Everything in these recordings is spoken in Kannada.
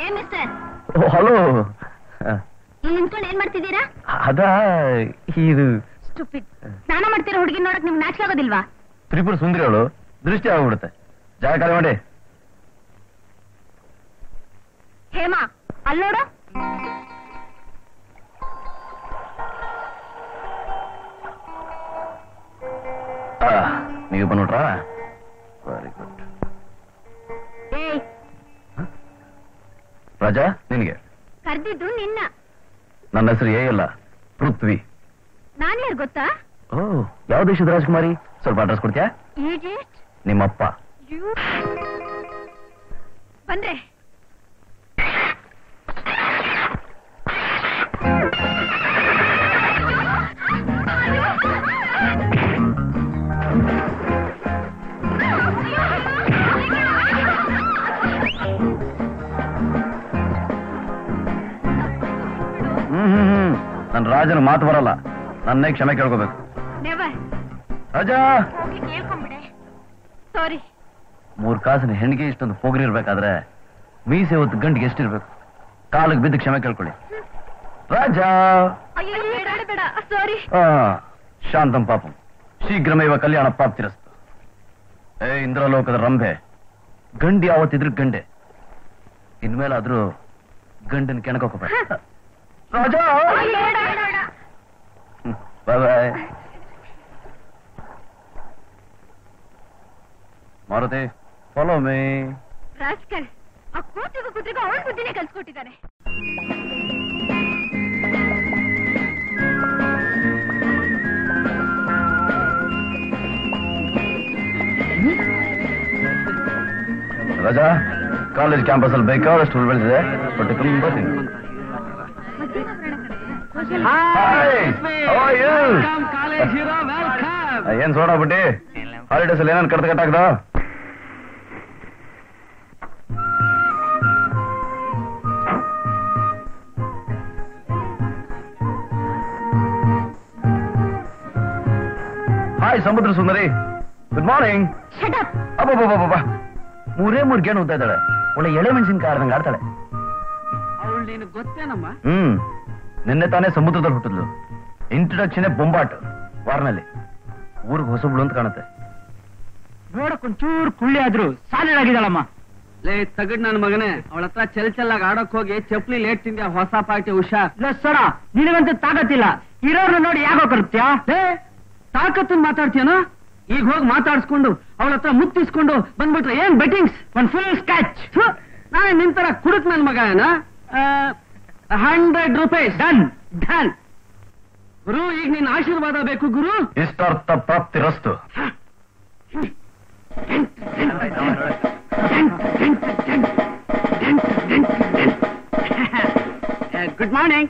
ಏ ಮಿಸ್ಟರ್ ಹಲೋ ಇಲ್ಲಿ ನಿಂತ್ಕೊಂಡು ಏನ್ ಮಾಡ್ತಿದ್ದೀರಾ ಅದ ಇದು ಸ್ಟುಪಿಡ್ ಸ್ನಾನ ಮಾಡ್ತಿರೋ ಹುಡುಗಿ ನೋಡಕ್ ನಿಮ್ಗೆ ನಾಚಿಕೆ ಆಗೋದಿಲ್ವಾ ತ್ರಿಪುರ ಸುಂದರಿ ಅವಳು ದೃಷ್ಟಿ ಆಗ್ಬಿಡುತ್ತೆ ಜಾಗ ಖಾಲಿ ಮಾಡಿ ಹೇಮಾ ಅಲ್ಲಿ ನೋಡು ಆ, ನೀವು ಬಂದ್ಬಿಟ್ರಾ ವೆರಿ ಗುಡ್ ಏಯ್ ರಾಜಾ ನಿನಗೆ ಕರ್ದಿದ್ದು ನಿನ್ನ ನನ್ನ ಹೆಸರು ಏ ಅಲ್ಲ ಪೃಥ್ವಿ ನಾನ್ ಯಾರು ಗೊತ್ತಾ ಓ ಯಾವ ದೇಶದ ರಾಜಕುಮಾರಿ ಸ್ವಲ್ಪ ಅಡ್ರೆಸ್ ಕೊಡ್ತೀಯಾ ಈಜಿಪ್ಟ್ ನಿಮ್ಮಪ್ಪ ಯು ಬಂದ್ರೆ ಹ್ಮ್ ಹ್ಮ್ ಹ್ಮ್ ನನ್ನ ರಾಜನ ಮಾತು ಬರಲ್ಲ ನನ್ನೇ ಕ್ಷಮೆ ಕೇಳ್ಕೋಬೇಕು ನೆವರ್ ರಾಜಾ ಹೋಗಿ ಕೇಳ್ಕೊಂಬಿಡೆ ಸಾರಿ ಮೂರ್ ಕಾಸಿನ ಹೆಣ್ಣಿಗೆ ಇಷ್ಟೊಂದು ಪೋಗರಿ ಇರ್ಬೇಕಾದ್ರೆ ಮೀಸೆ ಹೊತ್ತು ಗಂಟಿಗೆ ಎಷ್ಟಿರ್ಬೇಕು ಕಾಲಿಗೆ ಬಿದ್ದು ಕ್ಷಮೆ ಕೇಳ್ಕೊಳ್ಳಿ ರಾಜಾ ಅಯ್ಯೋ ಬೇಡ ಬೇಡ ಸಾರಿ ಆ, ಶಾಂತಂ ಪಾಪಂ ಶೀಘ್ರಮೇವ ಕಲ್ಯಾಣ ಪ್ರಾಪ್ತಿರಸ್ತು ಏ ಇಂದ್ರಲೋಕದ ರಂಭೆ ಗಂಡಿ ಯಾವತ್ತಿದ್ರು ಗಂಡೆ ಇನ್ಮೇಲಾದ್ರೂ ಗಂಡನ ಕೆಣಕೋಬೇಡ ರಾಜಾ ಬೇಡ ಬೇಡ bye bye Maruti follow me rascal ಆ ಕೂತಿಗೂ ಕುದ್ರಿಗೂ ಅವಳ ಬುದ್ಧಿನೇ ಕಲ್ಸ್ಕೊಟ್ಟಿದ್ದಾನೆ ರಾಜಾ ಕಾಲೇಜ್ ಕ್ಯಾಂಪಸ್ ಅಲ್ಲಿ ಬೇಕಾದಷ್ಟು ಹುಲ್ ಬೆಳೆದಿದೆ ಬಟ್ ತುಂಬಾ ತಿನ್ನು Hi, how are you? ಏನ್ ಸೋಡಾ ಬಿಟ್ಟಿ ಹಾಲಿಡೇಸ್ ಅಲ್ಲಿ ಏನೇನು ಕಡ್ತ ಕಟ್ಟಾಗ್ದ ಹಾಯ್ ಸಮುದ್ರ ಸುಂದರಿ ಗುಡ್ ಮಾರ್ನಿಂಗ್ ಶಟ್ ಅಪ್ ಅಬ್ಬಬ್ಬಬ್ಬಬ್ಬ ಮೂರೇ ಮೂರು ಗೇಣು ಉದ್ದ ಇದ್ದಾಳೆ ಒಳ್ಳೆ ಎಳೆ ಮೆಣಸಿನ್ಕಾಯಿ ಆಡ್ದಂಗೆ ಆಡ್ತಾಳೆ ಅವಳು ನೀನು ಗೊತ್ತೇನಮ್ಮ ಹ್ಮ್ ನಿನ್ನೆ ತಾನೇ ಸಮುದ್ರದಲ್ಲಿ ಹುಟ್ಟಿದ್ಲು ಇಂಟ್ರಡಕ್ಷನ್ ಬೊಂಬಾಟ್ ವಾರ್ನಲ್ಲಿ ಊರಿಗೆ ಹೊಸಬ್ಳು ಅಂತ ಕಾಣುತ್ತೆ ನೋಡಕ್ ಒಂಚೂರು ಕುಳ್ಳಿ ಆದ್ರು ಸಾಲಿಡ್ ಆಗಿದ್ದಾಳಮ್ಮ ಲೇ ತಗಡ್ ನನ್ನ ಮಗನೇ ಅವಳ ಹತ್ರ ಚೆಲ್ ಚೆಲ್ಲಾಗ ಆಡಕ್ ಹೋಗಿ ಚಪ್ಲಿ ಲೇಟ್ ತಿಂದ್ಯಾ ಹೊಸ ಪಾರ್ಟಿ ಉಷಾ ಸರ ನಿನಗಂತೂ ತಾಕತ್ತಿಲ್ಲ ಇರೋರ್ನ ನೋಡಿ ಯಾಕೋ ಕರ್ತ್ಯಾ ಲೇ ತಾಕತ್ತನ್ ಮಾತಾಡ್ತೀಯನ ಈಗ ಹೋಗಿ ಮಾತಾಡ್ಸ್ಕೊಂಡು ಅವಳ ಹತ್ರ ಮುತ್ತಿಸ್ಕೊಂಡು ಬಂದ್ಬಿಟ್ರೆ ಏನ್ ಬೆಟ್ಟಿಂಗ್ಸ್ ಒಂದ್ ಫುಲ್ ಸ್ಕ್ಯಾಚ್ ನಾನೇ ನಿಂತರ ಕುಡುಕ್ ನನ್ ಮಗ ಏನ ಹಂಡ್ರೆಡ್ ರುಪೀಸ್ ಡನ್ ಡನ್ ಗುರು ಈಗ ನಿನ್ ಆಶೀರ್ವಾದ ಬೇಕು ಗುರು ಇಷ್ಟಾರ್ಥ ಪ್ರಾಪ್ತಿ ರಸ್ತು ಗುಡ್ ಮಾರ್ನಿಂಗ್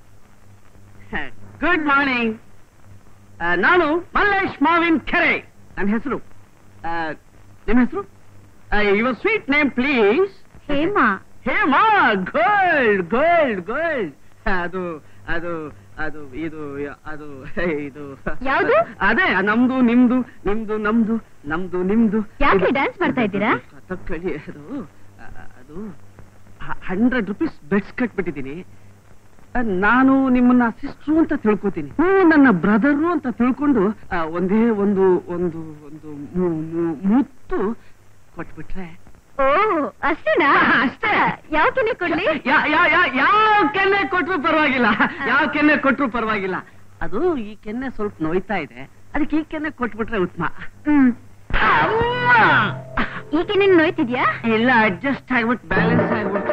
ಗುಡ್ ಮಾರ್ನಿಂಗ್ ನಾನು ಮಲ್ಲೇಶ್ ಮಾವಿನ್ ಕೆರೆ ನನ್ನ ಹೆಸರು ನಿಮ್ಮ ಹೆಸರು your sweet name please Hema Hema gold gold gold ಅದು ಅದು ಅದು ಇದು ಅದು ಇದು ಯಾವ್ದು? ಅದೇ ನಮ್ದು ನಿಮ್ದು ನಿಮ್ದು ನಮ್ದು ನಮ್ದು ನಿಮ್ದು ಯಾಕೆ ಇದು- dance ಮಾಡ್ತಾ ಇದ್ದೀರಾ? ತಕ್ಕಳಿ ಅದು ಅ- ಅದು ಹಂಡ್ರೆಡ್ ರುಪೀಸ್ ಬೆಡ್ಸ್ ಕಟ್ಬಿಟ್ಟಿದ್ದೀನಿ ಆ, ನಾನು ನಿಮ್ಮನ್ನ ಸಿಸ್ಟ್ರು ಅಂತ ತಿಳ್ಕೊತೀನಿ ನೀವು ನನ್ನ ಬ್ರದರು ಅಂತ ತಿಳ್ಕೊಂಡು ಆ, ಒಂದೇ ಒಂದು ಒಂದು ಒಂದು ಮು- ಮು- ಮುತ್ತು ಕೊಟ್ಬಿಟ್ರೆ ಓ ಅಷ್ಟೇನಾ ಅಷ್ಟೇ. ಯಾವ ಕೆನೆ ಕೊಡ್ಲಿ ಯಾ- ಯಾ- ಯಾ- ಯಾವ ಕೆನ್ನೆ ಕೊಟ್ರು ಪರವಾಗಿಲ್ಲ ಯಾವ ಕೆನ್ನೆ ಕೊಟ್ರು ಪರವಾಗಿಲ್ಲ ಅದು ಈ ಕೆನ್ನೆ ಸ್ವಲ್ಪ ನೋಯ್ತಾ ಇದೆ ಅದಕ್ಕೆ ಈ ಕೆನ್ನೆ ಕೊಟ್ಬಿಟ್ರೆ ಉತ್ತಮ ಹ್ಮ್ ಅಮ್ಮ! ಈ ಕೆನೆ ನೋಯ್ತಿದ್ಯಾ ಇಲ್ಲ ಅಡ್ಜಸ್ಟ್ ಆಗ್ಬಿಟ್ಟು ಬ್ಯಾಲೆನ್ಸ್ ಆಗ್ಬಿಟ್ಟು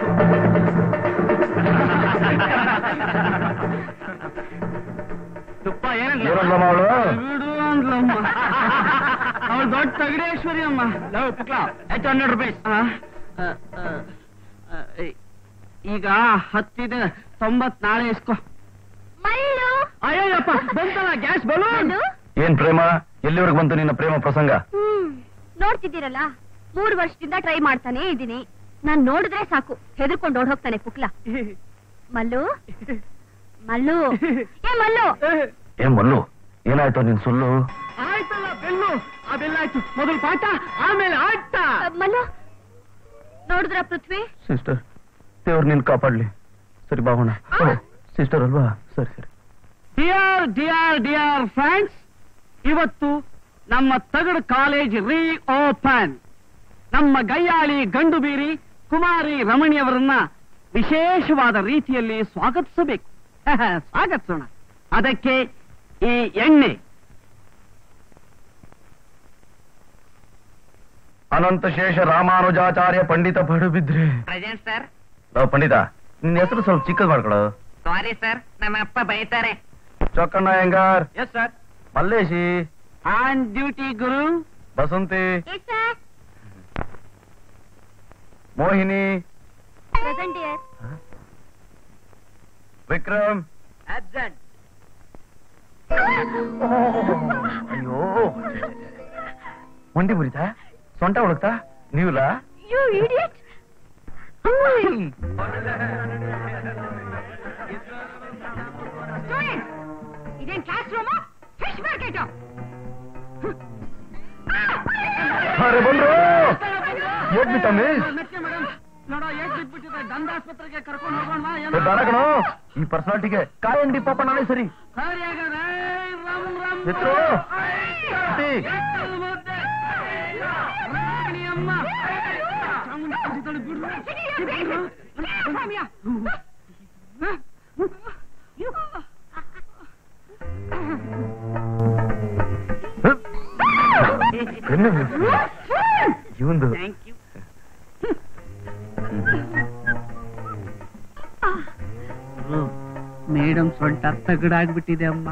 ತುಪ್ಪ ಏನಂದ್ಲಮ್ಮ ಅವಳು? ಬಿಡು ಅಂದ್ಲಮ್ಮ ಅವಳು ದೊಡ್ಡ ತಗಡೇಶ್ವರಿ ಅಮ್ಮ ಆಯ್ತು ಹಂಡ್ರೆಡ್ ರುಪೀಸ್ ಈಗ ಹತ್ತಿದೆ ತೊಂಬತ್ ನಾಳೆ ಇಸ್ಕೋ ಮಲ್ಲು ಅಯ್ಯಪ್ಪ ಬಂತಲ್ಲ ಗ್ಯಾಸ್ ಬಲೂನ್ ಮಲ್ಲು ಏನ್ ಪ್ರೇಮ ಎಲ್ಲಿವರೆಗೆ ಬಂತು ನಿನ್ನ ಪ್ರೇಮ ಪ್ರಸಂಗ ಹ್ಮ್ ನೋಡ್ತಿದ್ದೀರಲ್ಲ ಮೂರು ವರ್ಷದಿಂದ ಟ್ರೈ ಮಾಡ್ತಾನೆ ಇದ್ದೀನಿ ನಾನ್ ನೋಡಿದ್ರೆ ಸಾಕು ಹೆದರ್ಕೊಂಡು ಓಡ್ ಹೋಗ್ತಾನೆ ಪುಕ್ಲ ಮಲ್ಲು ಮಲ್ಲು ಏ ಮಲ್ಲು ಏನ್ ಮಲ್ಲು ಏನಾಯ್ತು ನಿನ್ ಸುಳ್ಳು ಆಯ್ತಲ್ಲ ಬೆಲ್ಲು ಆ ಬೆಲ್ಲಾಯ್ತು ಮೊದಲು ಪಾಠ ಆಮೇಲೆ ಆಟ ಅ, ಮಲ್ಲು ನೋಡಿದ್ರ ಪೃಥ್ವಿ ಸಿಸ್ಟರ್ ದೇವ್ರು ನಿನ್ ಕಾಪಾಡ್ಲಿ ಸರಿ ಬಾಗೋಣ ಸಿಸ್ಟರ್ ಅಲ್ವಾ ಸರಿ ಸರಿ ಡಿಯರ್ ಡಿಯರ್ ಡಿಯರ್ ಫ್ರೆಂಡ್ಸ್ ಇವತ್ತು ನಮ್ಮ ತಗಡು ಕಾಲೇಜ್ ರೀ ಓಪನ್ ನಮ್ಮ ಗಯ್ಯಾಳಿ ಗಂಡು ಬೀರಿ ಕುಮಾರಿ ರಮಣಿಯವರನ್ನ ವಿಶೇಷವಾದ ರೀತಿಯಲ್ಲಿ ಸ್ವಾಗತಿಸಬೇಕು ಸ್ವಾಗತಿಸೋಣ ಅದಕ್ಕೆ ಈ ಎಣ್ಣೆ ಅನಂತ ಶೇಷ ರಾಮಾನುಜಾಚಾರ್ಯ ಪಂಡಿತ ಪಡುಬಿದ್ರೆ ಪ್ರೆಸೆಂಟ್ ಸರ್ ನಾವು ಪಂಡಿತ ನಿನ್ನ ಹೆಸರು ಸ್ವಲ್ಪ ಚಿಕ್ಕದ್ ಮಾಡ್ಕೊಳು ಸಾರಿ ಸರ್ ನಮ್ಮ ಅಪ್ಪ ಬೈತಾರೆ ಚೊಕ್ಕಣ್ಣ ಹೆಂಗಾರ್ yes sir Malleshi on duty ಗುರು ಬಸಂತಿ ಮೋಹಿನಿ ಪ್ರೆಸೆಂಟ್ ಇಯರ್ ವಿಕ್ರಮ್ ಅಬ್ಸೆಂಟ್ ಅಯ್ಯೋ ಮಂಡಿ ಮುರಿತಾ ಸೊಂಟ ಒಳಗ್ತಾ ನೀವಲ್ಲ ಯು ಇಡಿಯಟ್ ಇದೇನ್ ಕ್ಲಾಸ್ ರೂಮು ಫಿಶ್ ಮಾರ್ಕೆಟ್ ಅರೆ ಬಂದ್ರು ಏಟ್ ಬಿಟ್ಟ ಮಿಸ್ ನೋಡೋ ಏಟ್ ಬಿಟ್ಬಿಟ್ಟಿದ್ರೆ ದಂಡಾಸ್ಪತ್ರೆಗೆ ಕರ್ಕೊಂಡು ಹೋಗೋಣ ಏ, ಬೇಡ ಕಣೋ ಈ ಪರ್ಸನಾಲಿಟಿಗೆ ಕಾಯಿ ಅಂಗಡಿ ಪಾಪ ನಾಳೆ ಸರಿ ಸರಿ ಹಾಗಾದ್ರೆ ರಮ್ ರಮ್ ಎತ್ರು. ಟಿ. ಎತ್ತಲು ಮುದ್ದೆ. ರಾಣಿ ಅಮ್ಮ ಚಾಮುಂಡಿ ತೋಳಿ ಬಿಡ್ರು. ಇವಂದು ಥ್ಯಾಂಕ್ ಯು ಮೇಡಮ್ ಸೊಂಟ ತಗಡಾಗ್ಬಿಟ್ಟಿದೆ ಅಮ್ಮ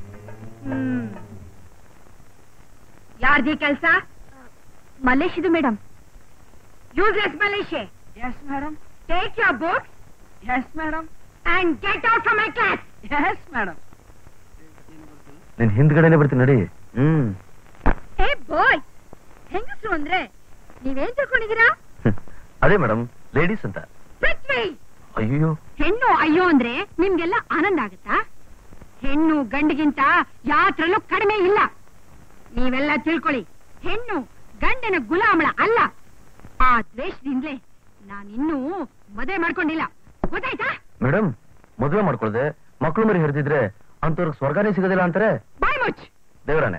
ಯಾರ್ದಿ ಕೆಲ್ಸ ಮಲೇಶ್ ಇದು madam useless Malesh yes madam take your books yes madam and get out from my class yes madam ನಿನ್ ಹಿಂದ್ಗಡೆನೆ ಬರ್ತೀನಿ ನಡಿ ಹ್ಮ್ ಹೇ ಬಾಯ್ ಹೆಂಗಸ್ರು ಅಂದ್ರೆ ನೀವೇನ್ ತಿಳ್ಕೊಂಡಿದೀರಾ ಅದೇ ಮೇಡಮ್ ಲೇಡೀಸ್ ಅಂತ ಪೃಥ್ವಿ ಅಯ್ಯೋ ಹೆಣ್ಣು ಅಯ್ಯೋ ಅಂದ್ರೆ ನಿಮ್ಗೆಲ್ಲ ಆನಂದ ಆಗುತ್ತಾ ಹೆಣ್ಣು ಗಂಡಿಗಿಂತ ಯಾತ್ರಲ್ಲೂ ಕಡಿಮೆ ಇಲ್ಲ ನೀವೆಲ್ಲ ತಿಳ್ಕೊಳ್ಳಿ ಹೆಣ್ಣು ಗಂಡನ ಗುಲಾಮಳ ಅಲ್ಲ ಆ ದ್ವೇಷದಿಂದಲೇ ನಾನಿನ್ನೂ ಮದುವೆ ಮಾಡ್ಕೊಂಡಿಲ್ಲ ಗೊತ್ತಾಯ್ತಾ ಮೇಡಮ್ ಮದುವೆ ಮಾಡ್ಕೊಳ್ದೆ ಮಕ್ಳು ಮರಿ ಹರಿದಿದ್ರೆ ಅಂತವ್ರಿಗೆ ಸ್ವರ್ಗನೇ ಸಿಗೋದಿಲ್ಲ ಅಂತಾರೆ ಬಾಯ್ ಮುಚ್ ದೇವರಾನೆ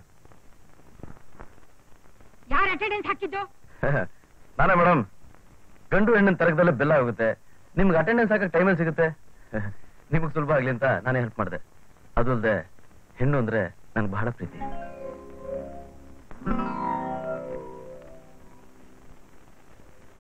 ಯಾರ ಅಟೆಂಡೆನ್ಸ್ ಹಾಕಿದ್ದು ನಾನೇ ಮೇಡಮ್ ಗಂಡು ಹೆಣ್ಣಿನ ತರಕದಲ್ಲೇ ಬೆಲ್ಲ ಆಗುತ್ತೆ ನಿಮ್ಗೆ ಅಟೆಂಡೆನ್ಸ್ ಹಾಕಕ್ ಟೈಮಲ್ಲಿ ಸಿಗುತ್ತೆ ನಿಮಗ್ ಸುಲಭ ಆಗ್ಲಿ ಅಂತ ನಾನೇ ಹೆಲ್ಪ್ ಮಾಡಿದೆ ಅದು ಅಲ್ಲದೆ ಹೆಣ್ಣು ಅಂದ್ರೆ ನನ್ಗೆ ಬಹಳ ಪ್ರೀತಿ